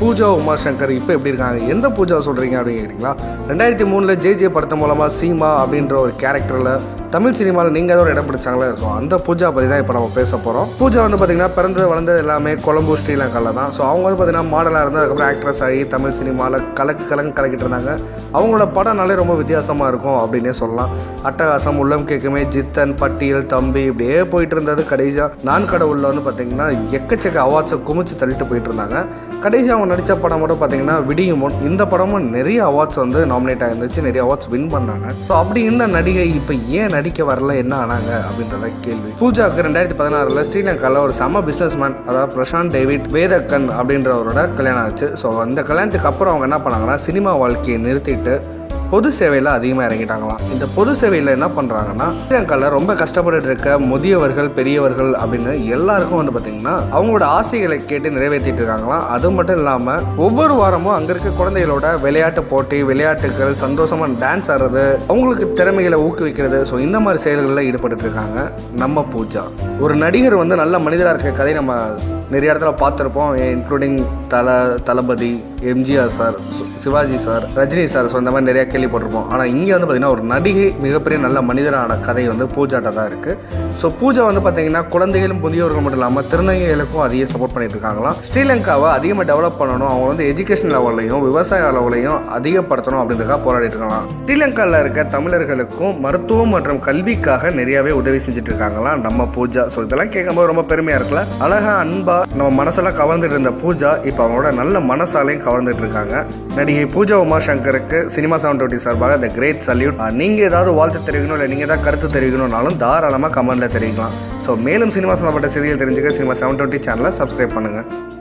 பூஜா உமாசங்கர் இப்போ எப்படி இருக்காங்க எந்த பூஜா சொல்கிறீங்க அப்படிங்கிறீங்களா ரெண்டாயிரத்தி மூணில் ஜே ஜே படத்து மூலமாக சீமா அப்படின்ற ஒரு கேரக்டரில் தமிழ் சினிமாவில் நீங்கள் ஏதோ ஒரு இடம் பிடிச்சாங்களே ஸோ அந்த பூஜா பற்றி தான் இப்போ நம்ம பேச போகிறோம் பூஜா வந்து பார்த்திங்கன்னா பிறந்தது வளர்ந்தது எல்லாமே கொழம்பு ஸ்ரீலங்காவில் தான் ஸோ அவங்க வந்து பார்த்திங்கன்னா மாடலாக இருந்து அதுக்கப்புறம் ஆக்ட்ரஸ் ஆகி தமிழ் சினிமாவில் கலக்கு கலங்கு கலக்கிட்டு இருந்தாங்க அவங்களோட படம்னாலே ரொம்ப வித்தியாசமாக இருக்கும் அப்படின்னே சொல்லலாம் அட்டகாசம் உள்ளம் கேட்குமே ஜித்தன் பட்டியல் தம்பி இப்படியே போயிட்டு இருந்தது கடைசியாக நான் கடவுளில் வந்து பார்த்திங்கன்னா எக்கச்சக்க அவார்ட்ஸை குமிச்சு தள்ளிட்டு போயிட்டு இருந்தாங்க கடைசி அவங்க நடித்த படம் மட்டும் பார்த்தீங்கன்னா விடியும் முன் இந்த படமும் நிறைய அவார்ட்ஸ் வந்து நாமினேட் ஆயிருந்துச்சு நிறைய அவார்ட்ஸ் வின் பண்ணாங்க ஸோ அப்படி இருந்த நடிகை இப்போ ஏன் நடிக்க வரல என்ன ஆனாங்க அப்படின்றத கேள்வி பூஜாவுக்கு ரெண்டாயிரத்தி பதினாறில் ஸ்ரீலங்காவில் ஒரு செம பிஸ்னஸ் மேன் அதாவது பிரசாந்த் டேவிட் வேதக்கன் அப்படின்றவரோட கல்யாணம் ஆச்சு ஸோ அந்த கல்யாணத்துக்கு அப்புறம் அவங்க என்ன பண்ணாங்கன்னா சினிமா வாழ்க்கையை நிறுத்திட்டு பொது சேவையில் அதிகமாக இறங்கிட்டாங்களாம் இந்த பொது சேவையில் என்ன பண்ணுறாங்கன்னா ஸ்ரீலங்காவில் ரொம்ப கஷ்டப்பட்டுட்டு இருக்க முதியவர்கள் பெரியவர்கள் அப்படின்னு எல்லாருக்கும் வந்து பார்த்திங்கன்னா அவங்களோட ஆசைகளை கேட்டு நிறைவேற்றிட்டு இருக்காங்களாம் அது மட்டும் இல்லாமல் ஒவ்வொரு வாரமும் அங்கே இருக்க குழந்தைகளோட விளையாட்டு போட்டி விளையாட்டுகள் சந்தோஷமாக டான்ஸ் ஆடுறது அவங்களுக்கு திறமைகளை ஊக்குவிக்கிறது ஸோ இந்த மாதிரி செயல்களில் ஈடுபட்டு இருக்காங்க நம்ம பூஜா ஒரு நடிகர் வந்து நல்ல மனிதராக இருக்க கதை நம்ம நிறைய இடத்துல பார்த்துருப்போம் including Thala Thalapathy MGR sir Sivaji sir Rajini sir so இந்த மாதிரி நிறையா கேள்விப்பட்டிருப்போம் ஆனால் இங்கே வந்து பார்த்திங்கன்னா ஒரு நடிகை மிகப்பெரிய நல்ல மனிதரான கதை வந்து பூஜாட்ட தான் இருக்குது ஸோ பூஜா வந்து பார்த்திங்கன்னா குழந்தைகளும் முதியோர்கள் மட்டும் இல்லாமல் திருநங்கைகளுக்கும் அதிக சப்போர்ட் பண்ணிட்டு இருக்காங்களாம் ஸ்ரீலங்காவை அதிகமாக டெவலப் பண்ணணும் அவங்க வந்து எஜுகேஷன் லெவல்லையும் விவசாய லெவலையும் அதிகப்படுத்தணும் அப்படின்றதுக்காக போராடிட்டு இருக்கலாம் ஸ்ரீலங்காவில் இருக்க தமிழர்களுக்கும் மருத்துவம் மற்றும் கல்விக்காக நிறையவே உதவி செஞ்சுட்டு இருக்காங்களாம் நம்ம பூஜா ஸோ இதெல்லாம் கேட்கும்போது ரொம்ப பெருமையாக இருக்குல்ல அழகா அன்பா நம்ம மனசெல்லாம் கவர்ந்துட்டு இருந்த பூஜா இப்போ அவங்களோட நல்ல மனசாலையும் கவர்ந்துட்டு இருக்காங்க நடிகை பூஜா உமாசங்கருக்கு சினிமா செவன் டுவெண்ட்டி சார்பாக த கிரேட் சல்யூட் நீங்கள் ஏதாவது வாழ்த்து தெரிவிக்கணும் இல்லை நீங்கள் ஏதாவது கருத்து தெரிவிக்கணும்னாலும் தாராளமாக கமெண்ட்டில் தெரிவிக்கலாம் ஸோ மேலும் சினிமா சம்மந்தப்பட்ட செய்திகள் தெரிஞ்சுக்க சினிமா செவன் டுவெண்ட்டி சேனலை சப்ஸ்கிரைப் பண்ணுங்கள்